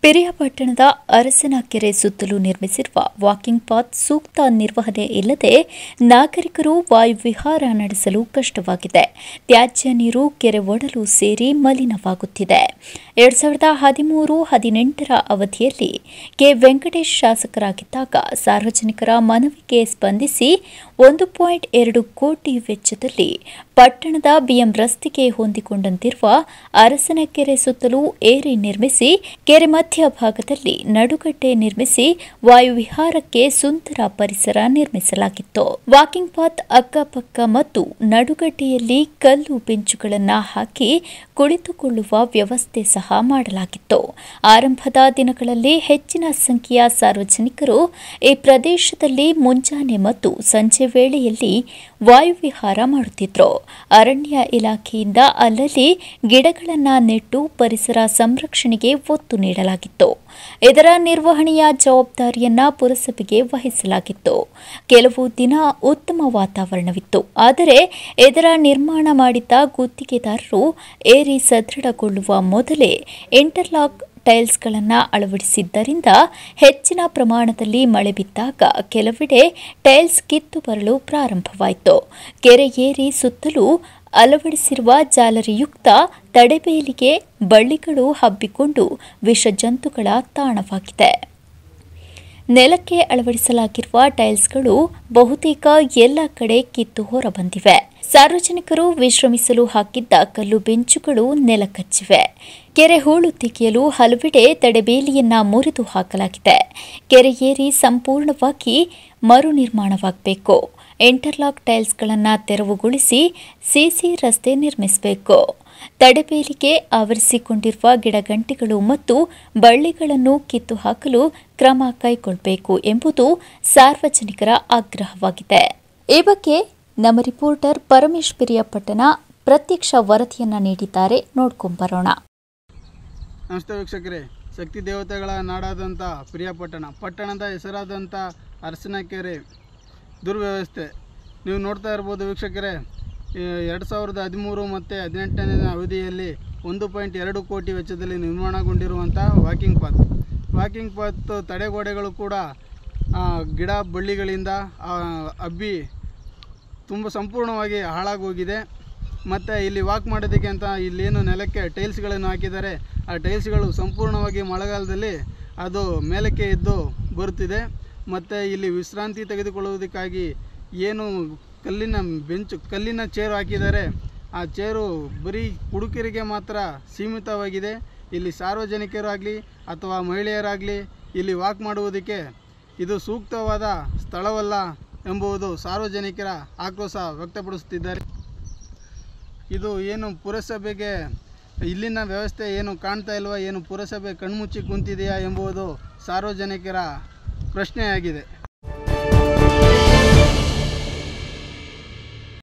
ಪಿರಿಯಾಪಟ್ಟಣದ ಅರಸನ ಕೆರೆ ಸುತ್ತಲೂ ನಿರ್ಮಿಸಿರುವ ವಾಕಿಂಗ್ ಪಾತ್ ಸೂಕ್ತ ನಿರ್ವಹಣೆ ಇಲ್ಲದೆ ನಾಗರಿಕರು ವಾಯುವಿಹಾರ ನಡೆಸಲು ಕಷ್ಟವಾಗಿದೆ ತ್ಯಾಜ್ಯ ನೀರು ಕೆರೆ ಒಡಲು ಸೇರಿ ಮಲಿನವಾಗುತ್ತಿದೆ ಎರಡ್ ಸಾವಿರದ ಹದಿಮೂರು ಹದಿನೆಂಟರ ಅವಧಿಯಲ್ಲಿ ಕೆ ವೆಂಕಟೇಶ್ ಶಾಸಕರಾಗಿದ್ದಾಗ ಸಾರ್ವಜನಿಕರ ಮನವಿಗೆ ಸ್ಪಂದಿಸಿ ಒಂದು ಪಾಯಿಂಟ್ ಎರಡು ಕೋಟಿ ವೆಚ್ಚದಲ್ಲಿ ಪಟ್ಟಣದ ಬಿಎಂ ರಸ್ತೆಗೆ ಹೊಂದಿಕೊಂಡಂತಿರುವ ಅರಸನ ಕೆರೆ ಸುತ್ತಲೂ ಏರಿ ನಿರ್ಮಿಸಿ ಕೆರೆ ಮಧ್ಯಭಾಗದಲ್ಲಿ ನಡುಗಡ್ಡೆ ನಿರ್ಮಿಸಿ ವಾಯುವಿಹಾರಕ್ಕೆ ಸುಂದರ ಪರಿಸರ ನಿರ್ಮಿಸಲಾಗಿತ್ತು ವಾಕಿಂಗ್ ಪಾತ್ ಅಕ್ಕಪಕ್ಕ ಮತ್ತು ನಡುಗಡ್ಡೆಯಲ್ಲಿ ಕಲ್ಲು ಬೆಂಚುಗಳನ್ನು ಹಾಕಿ ಕುಳಿತುಕೊಳ್ಳುವ ವ್ಯವಸ್ಥೆ ಸಹ ಮಾಡಲಾಗಿತ್ತು ಆರಂಭದ ದಿನಗಳಲ್ಲಿ ಹೆಚ್ಚಿನ ಸಂಖ್ಯೆಯ ಸಾರ್ವಜನಿಕರು ಈ ಪ್ರದೇಶದಲ್ಲಿ ಮುಂಜಾನೆ ಮತ್ತು ಸಂಜೆ ವೇಳೆಯಲ್ಲಿ ವಾಯುವಿಹಾರ ಮಾಡುತ್ತಿದ್ರು ಅರಣ್ಯ ಇಲಾಖೆಯಿಂದ ಅಲ್ಲಲ್ಲಿ ಗಿಡಗಳನ್ನ ನೆಟ್ಟು ಪರಿಸರ ಸಂರಕ್ಷಣೆಗೆ ಒತ್ತು ನೀಡಲಾಗಿತ್ತು ಇದರ ನಿರ್ವಹಣೆಯ ಜವಾಬ್ದಾರಿಯನ್ನ ಪುರಸಭೆಗೆ ವಹಿಸಲಾಗಿತ್ತು ಕೆಲವು ದಿನ ಉತ್ತಮ ವಾತಾವರಣವಿತ್ತು ಆದರೆ ಇದರ ನಿರ್ಮಾಣ ಮಾಡಿದ್ದ ಗುತ್ತಿಗೆದಾರರು ಏರಿ ಸದೃಢಗೊಳ್ಳುವ ಮೊದಲೇ ಇಂಟರ್ಲಾಕ್ ಟೈಲ್ಸ್ಗಳನ್ನು ಅಳವಡಿಸಿದ್ದರಿಂದ ಹೆಚ್ಚಿನ ಪ್ರಮಾಣದಲ್ಲಿ ಮಳೆ ಬಿದ್ದಾಗ ಕೆಲವೆಡೆ ಟೈಲ್ಸ್ ಕಿತ್ತು ಬರಲು ಪ್ರಾರಂಭವಾಯಿತು ಕೆರೆ ಏರಿ ಸುತ್ತಲೂ ಅಳವಡಿಸಿರುವ ಜಾಲರಿಯುಕ್ತ ತಡೆಬೇಲಿಗೆ ಬಳ್ಳಿಗಳು ಹಬ್ಬಿಕೊಂಡು ವಿಷಜಂತುಗಳ ತಾಣವಾಗಿದೆ ನೆಲಕ್ಕೆ ಅಳವಡಿಸಲಾಗಿರುವ ಟೈಲ್ಸ್ಗಳು ಬಹುತೇಕ ಎಲ್ಲ ಕಡೆ ಕಿತ್ತು ಹೊರಬಂದಿವೆ ಸಾರ್ವಜನಿಕರು ವಿಶ್ರಮಿಸಲು ಹಾಕಿದ್ದ ಕಲ್ಲು ಬೆಂಚುಗಳು ನೆಲಕಚ್ಚಿವೆ ಕೆರೆ ಹೂಳು ತೆಗೆಯಲು ಹಲವೆಡೆ ತಡೆಬೇಲಿಯನ್ನ ಮುರಿದು ಹಾಕಲಾಗಿದೆ ಕೆರೆ ಏರಿ ಸಂಪೂರ್ಣವಾಗಿ ಮರು ನಿರ್ಮಾಣವಾಗಬೇಕು ಇಂಟರ್ಲಾಕ್ ಟೈಲ್ಸ್ಗಳನ್ನು ತೆರವುಗೊಳಿಸಿ ಸಿಸಿ ರಸ್ತೆ ನಿರ್ಮಿಸಬೇಕು ತಡೆಬೇಲಿಗೆ ಆವರಿಸಿಕೊಂಡಿರುವ ಗಿಡಗಂಟಿಗಳು ಮತ್ತು ಬಳ್ಳಿಗಳನ್ನು ಕಿತ್ತು ಹಾಕಲು ಕ್ರಮ ಕೈಗೊಳ್ಳಬೇಕು ಎಂಬುದು ಸಾರ್ವಜನಿಕರ ಆಗ್ರಹವಾಗಿದೆ ಈ ಬಗ್ಗೆ ನಮ್ಮ ರಿಪೋರ್ಟರ್ ಪರಮೇಶ್ ಪಿರಿಯಪಟ್ಟಣ ಪ್ರತ್ಯಕ್ಷ ವರದಿಯನ್ನ ನೀಡಿದ್ದಾರೆ ನೋಡ್ಕೊಂಬರೋಣ ನಮಸ್ತೆ ವೀಕ್ಷಕರೇ ಶಕ್ತಿ ದೇವತೆಗಳ ನಾಡಾದಂಥ ಪ್ರಿಯಾಪಟ್ಟಣ ಪಟ್ಟಣದ ಹೆಸರಾದಂಥ ಅರಸನಕೆರೆ ದುರ್ವ್ಯವಸ್ಥೆ ನೀವು ನೋಡ್ತಾ ಇರ್ಬೋದು ವೀಕ್ಷಕರೇ ಎರಡು ಸಾವಿರದ ಹದಿಮೂರು ಮತ್ತು ಹದಿನೆಂಟನೇ ಅವಧಿಯಲ್ಲಿ ಒಂದು ಪಾಯಿಂಟ್ ಎರಡು ಕೋಟಿ ವೆಚ್ಚದಲ್ಲಿ ನಿರ್ಮಾಣಗೊಂಡಿರುವಂಥ ವಾಕಿಂಗ್ ಪಾತ್ ವಾಕಿಂಗ್ ಪಾತ್ ತಡೆಗೋಡೆಗಳು ಕೂಡ ಆ, ಗಿಡ ಬಳ್ಳಿಗಳಿಂದ ಆ, ಹಬ್ಬಿ ತುಂಬ ಸಂಪೂರ್ಣವಾಗಿ ಹಾಳಾಗೋಗಿದೆ ಮತ್ತು ಇಲ್ಲಿ ವಾಕ್ ಮಾಡೋದಕ್ಕೆ ಅಂತ ಇಲ್ಲೇನು ನೆಲಕ್ಕೆ ಟೈಲ್ಸ್ಗಳನ್ನು ಹಾಕಿದ್ದಾರೆ ಆ ಟೈಲ್ಸ್ಗಳು ಸಂಪೂರ್ಣವಾಗಿ ಮಳೆಗಾಲದಲ್ಲಿ ಅದು ಮೇಲಕ್ಕೆ ಎದ್ದು ಬರುತ್ತಿದೆ ಮತ್ತು ಇಲ್ಲಿ ವಿಶ್ರಾಂತಿ ತೆಗೆದುಕೊಳ್ಳುವುದಕ್ಕಾಗಿ ಏನು ಕಲ್ಲಿನ ಬೆಂಚು ಕಲ್ಲಿನ ಚೇರು ಹಾಕಿದ್ದಾರೆ ಆ ಚೇರು ಬರೀ ಹುಡುಗರಿಗೆ ಮಾತ್ರ ಸೀಮಿತವಾಗಿದೆ ಇಲ್ಲಿ ಸಾರ್ವಜನಿಕರಾಗಲಿ ಅಥವಾ ಮಹಿಳೆಯರಾಗಲಿ ಇಲ್ಲಿ ವಾಕ್ ಮಾಡುವುದಕ್ಕೆ ಇದು ಸೂಕ್ತವಾದ ಸ್ಥಳವಲ್ಲ ಎಂಬುದು ಸಾರ್ವಜನಿಕರ ಆಕ್ರೋಶ ವ್ಯಕ್ತಪಡಿಸುತ್ತಿದ್ದಾರೆ ಇದು ಏನು ಪುರಸಭೆಗೆ ಇಲ್ಲಿನ ವ್ಯವಸ್ಥೆ ಏನು ಕಾಣ್ತಾ ಇಲ್ವಾ ಏನು ಪುರಸಭೆ ಕಣ್ಮುಚ್ಚಿ ಕುಂತಿದೆಯಾ ಎಂಬುದು ಸಾರ್ವಜನಿಕರ ಪ್ರಶ್ನೆಯಾಗಿದೆ